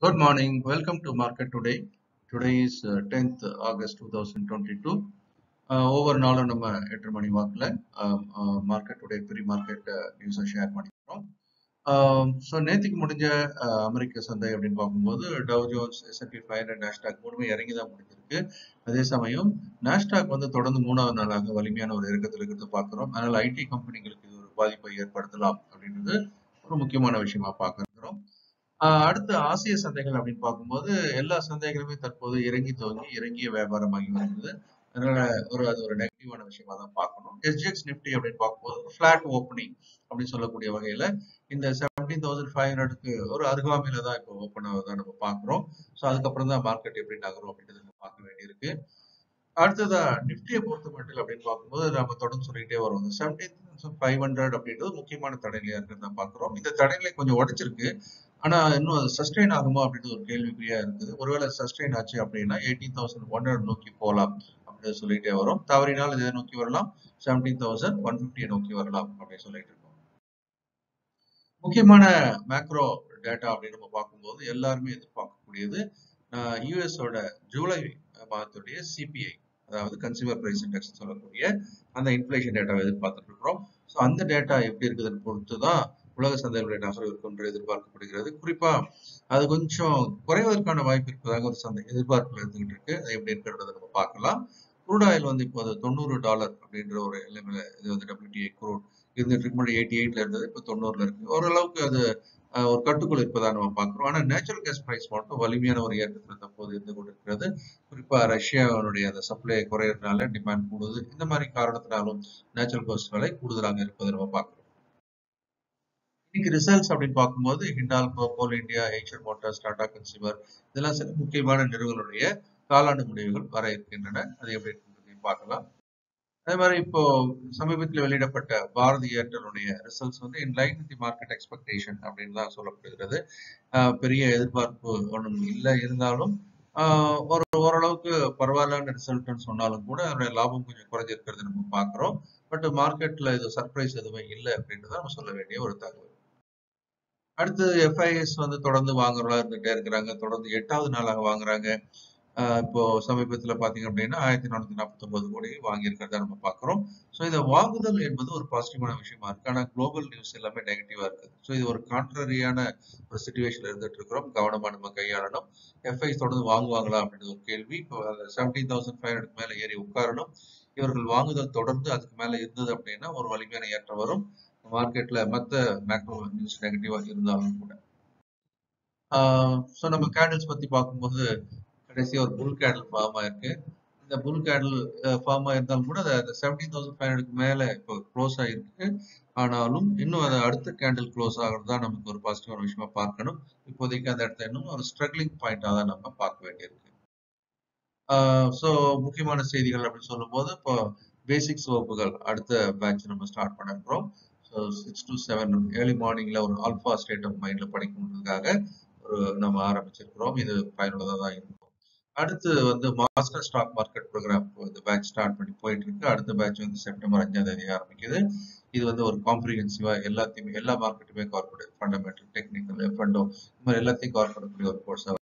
Good morning. Welcome to Market Today. Today is uh, 10th August 2022. Uh, ஒவ்வொரு நாளும் நம்ம எட்டு மணி வாக்கில் மார்க்கெட் டுடே ப்ரீ மார்க்கெட் நியூஸை ஷேர் பண்ணிக்கிறோம் ஸோ நேற்றுக்கு முடிஞ்ச uh, அமெரிக்க சந்தை அப்படின்னு பார்க்கும்போது Dow Jones S and P five hundred Nasdaq மூணுமே இறங்கி தான் முடிஞ்சிருக்கு அதே சமயம் நேஷ்டாக் வந்து தொடர்ந்து மூணாவது நாளாக வலிமையான ஒரு இறக்கத்தில் இருக்கிறது பார்க்குறோம் அதனால் ஐடி கம்பெனிகளுக்கு இது ஒரு பாதிப்பை ஏற்படுத்தலாம் அப்படின்றது ஒரு முக்கியமான விஷயமா பார்க்குறோம் ஆஹ் அடுத்து ஆசிய சந்தைகள் அப்படின்னு பார்க்கும்போது எல்லா சந்தைகளுமே தற்போது இறங்கி துவங்கி இறங்கிய வியாபாரமாகி வருகிறது அதனால ஒரு அது ஒரு நெகட்டிவான விஷயமா தான் பார்க்கணும் எஸ்ஜிஎக்ஸ் நிப்டி அப்படின்னு பார்க்கும்போது ஃபிளாட் ஓப்பனிங் அப்படின்னு சொல்லக்கூடிய வகையில இந்த செவன்டீன் தௌசண்ட் ஃபைவ் ஹண்ட்ரடுக்கு ஒரு அருகாமையில தான் இப்போ ஓப்பன் ஆகுதான் நம்ம பார்க்குறோம் ஸோ அதுக்கப்புறம் தான் மார்க்கெட் எப்படி நகரும் அப்படின்றது நம்ம பார்க்க வேண்டியிருக்கு அடுத்ததா நிப்டியை பொறுத்த மட்டும் அப்படின்னு பார்க்கும்போது நம்ம தொடர்ந்து சொல்லிட்டே வரோம் செவன்டீன் தௌசண்ட் ஃபைவ் ஹண்ட்ரட் அப்படின்றது முக்கியமான தடைநிலையா இருக்கிறத பார்க்குறோம் இந்த தடைநிலை கொஞ்சம் உடைச்சிருக்கு ஆனா இன்னும் அது சஸ்டெயின் ஆகுமா அப்படின்றது ஒரு கேள்விக்குறியா இருக்குது ஒருவேளை சஸ்டெயின் ஆச்சு அப்படின்னா எயிட்டீன் தௌசண்ட் ஒன் ஹண்ட்ரட் நோக்கி போகலாம் அப்படின்னு சொல்லிட்டே வரும் தவறினால் இதை நோக்கி வரலாம் செவன்டீன் தௌசண்ட் ஒன் ஃபிஃப்டியை நோக்கி வரலாம் அப்படின்னு சொல்லிட்டு இருக்கோம் முக்கியமான மேக்ரோ டேட்டா அப்படின்னு நம்ம பார்க்கும்போது எல்லாருமே எதிர்பார்க்கக்கூடியது யூஎஸோட ஜூலை மாதத்துடைய சிபிஐ அதாவது கன்சியூமர் பிரைஸ் இண்டெக்ஸ் சொல்லக்கூடிய அந்த இன்ஃபிளேஷன் டேட்டாவை எதிர்பார்த்துட்டு இருக்கிறோம் ஸோ அந்த டேட்டா எப்படி இருக்குதுன்னு பொறுத்து தான் உலக சந்தைகளுடைய நகர்வு இருக்கும் என்று எதிர்பார்க்கப்படுகிறது குறிப்பா அது கொஞ்சம் குறைவதற்கான வாய்ப்பு இருப்பதாக ஒரு சந்தை எதிர்பார்ப்புல இருந்துகிட்டு இருக்கு அது எப்படி இருக்கிறத நம்ம பார்க்கலாம் குரூட் ஆயில் வந்து இப்போ தொண்ணூறு டாலர் அப்படின்ற ஒரு நிலைமையில இது வந்து டபிள்யூடிஐ குரூட் இருந்துட்டு இருக்கு முன்னாடி எயிட்டி எயிட்ல இருந்தது இப்போ தொண்ணூறுல இருக்கு ஓரளவுக்கு அது ஒரு கட்டுக்குள் இருப்பதா நம்ம பார்க்கிறோம் ஆனா நேச்சுரல் கேஸ் பிரைஸ் மட்டும் வலிமையான ஒரு ஏற்றத்தில் தற்போது இருந்து கொண்டிருக்கிறது குறிப்பா ரஷ்யாவுடைய அந்த சப்ளை குறையறதுனால டிமாண்ட் கூடுது இந்த மாதிரி காரணத்தினாலும் நேச்சுரல் கேஸ் விலை கூடுதலாக இருப்பதை நம்ம பார்க்கிறோம் இன்னைக்கு ரிசல்ட்ஸ் அப்படின்னு பார்க்கும்போது Hindalco Coal India Asian Motors Tata Consumer இதெல்லாம் சில முக்கியமான நிறுவனங்களுடைய காலாண்டு முடிவுகள் வர இருக்கின்றன அது எப்படி இருக்குன்றதையும் பார்க்கலாம் அதே மாதிரி இப்போ சமீபத்தில் வெளியிடப்பட்ட பாரதி ஏர்டெலுடைய ரிசல்ட்ஸ் வந்து in line with market expectation அப்படின்னு தான் சொல்லப்படுகிறது பெரிய எதிர்பார்ப்பு ஒன்றும் இல்லை இருந்தாலும் ஒரு ஓரளவுக்கு பரவாயில்லான ரிசல்ட்னு சொன்னாலும் கூட அதனுடைய லாபம் கொஞ்சம் குறைஞ்சிருக்கிறது நம்ம பார்க்குறோம் பட் மார்க்கெட்ல இது சர்ப்ரைஸ் எதுவுமே இல்லை அப்படின்றத நம்ம சொல்ல வேண்டிய ஒரு தகவல் அடுத்து எஃப்ஐஎஸ் வந்து தொடர்ந்து வாங்குறவங்களா இருந்துகிட்டே இருக்கிறாங்க தொடர்ந்து எட்டாவது நாளாக வாங்குறாங்க இப்போ சமீபத்துல பாத்தீங்க அப்படின்னா ஆயிரத்தி நானூத்தி நாற்பத்தி ஒன்பது கோடி வாங்கியிருக்கிறதா நம்ம பாக்குறோம் ஸோ இதை வாங்குதல் என்பது ஒரு பாசிட்டிவான விஷயமா இருக்கு ஆனா குளோபல் நியூஸ் எல்லாமே நெகட்டிவா இருக்குது ஸோ இது ஒரு கான்ட்ரரியான ஒரு சுச்சுவேஷன்ல இருந்துட்டு இருக்கிறோம் கவனமா நம்ம கையாளணும் எஃப்ஐ தொடர்ந்து வாங்குவாங்களா அப்படின்றது ஒரு கேள்வி இப்போ செவன்டீன் தௌசண்ட் ஃபைவ் ஹண்ட்ரட் மேல ஏறி உட்காரணும் இவர்கள் வாங்குதல் தொடர்ந்து அதுக்கு மேல இருந்தது அப்படின்னா ஒரு வலிமையான ஏற்றம் வரும் மார்க்கெட்ல மற்ற மேக்ரோ நியூஸ் நெகட்டிவா இருந்தாலும் கூட ஸோ நம்ம கேண்டில்ஸ் பத்தி பார்க்கும்போது கடைசியாக ஒரு புல் கேண்டில் ஃபார்ம் ஆயிருக்கு இந்த புல் கேண்டில் ஃபார்ம் ஆயிருந்தாலும் கூட அது செவன்டீன் தௌசண்ட் ஃபைவ் ஹண்ட்ரட்க்கு மேலே இப்போ க்ளோஸ் ஆயிருக்கு ஆனாலும் இன்னும் அது அடுத்த கேண்டில் க்ளோஸ் ஆகிறது தான் நமக்கு ஒரு பாசிட்டிவான விஷயமா பார்க்கணும் இப்போதைக்கு அந்த இடத்த இன்னும் ஒரு ஸ்ட்ரகிளிங் பாயிண்டாக தான் நம்ம பார்க்க வேண்டியிருக்கு ஸோ முக்கியமான செய்திகள் அப்படின்னு சொல்லும்போது இப்போ பேசிக்ஸ் வகுப்புகள் அடுத்த பேட்ச் நம்ம ஸ்டார்ட் பண்ண போகிறோம் so six to seven early மார்னிங்ல ஒரு ஆல்ஃபா ஸ்டேட் ஆஃப் மைண்ட்ல படிக்கணுன்றதுக்காக ஒரு நம்ம ஆரம்பிச்சிருக்கிறோம் இது பயனுள்ளதாக தான் இருக்கும் அடுத்து வந்து மாஸ்டர் ஸ்டாக் மார்க்கெட் ப்ரோக்ராம் இந்த பேட்ச் ஸ்டார்ட் பண்ணி போயிட்டு இருக்கு அடுத்த பேட்ச் வந்து செப்டம்பர் அஞ்சாம் தேதி ஆரம்பிக்குது இது வந்து ஒரு காம்ப்ரிஹென்சிவா எல்லாத்தையுமே எல்லா மார்க்கெட்டுமே கவர் பண்ணுது ஃபண்டமெண்டல் டெக்னிக்கல் எஃப்எண்டோ இந்த மாதிரி எல்லாத்தையும் கவர் பண்ணக்கூடிய ஒரு கோர்ஸாக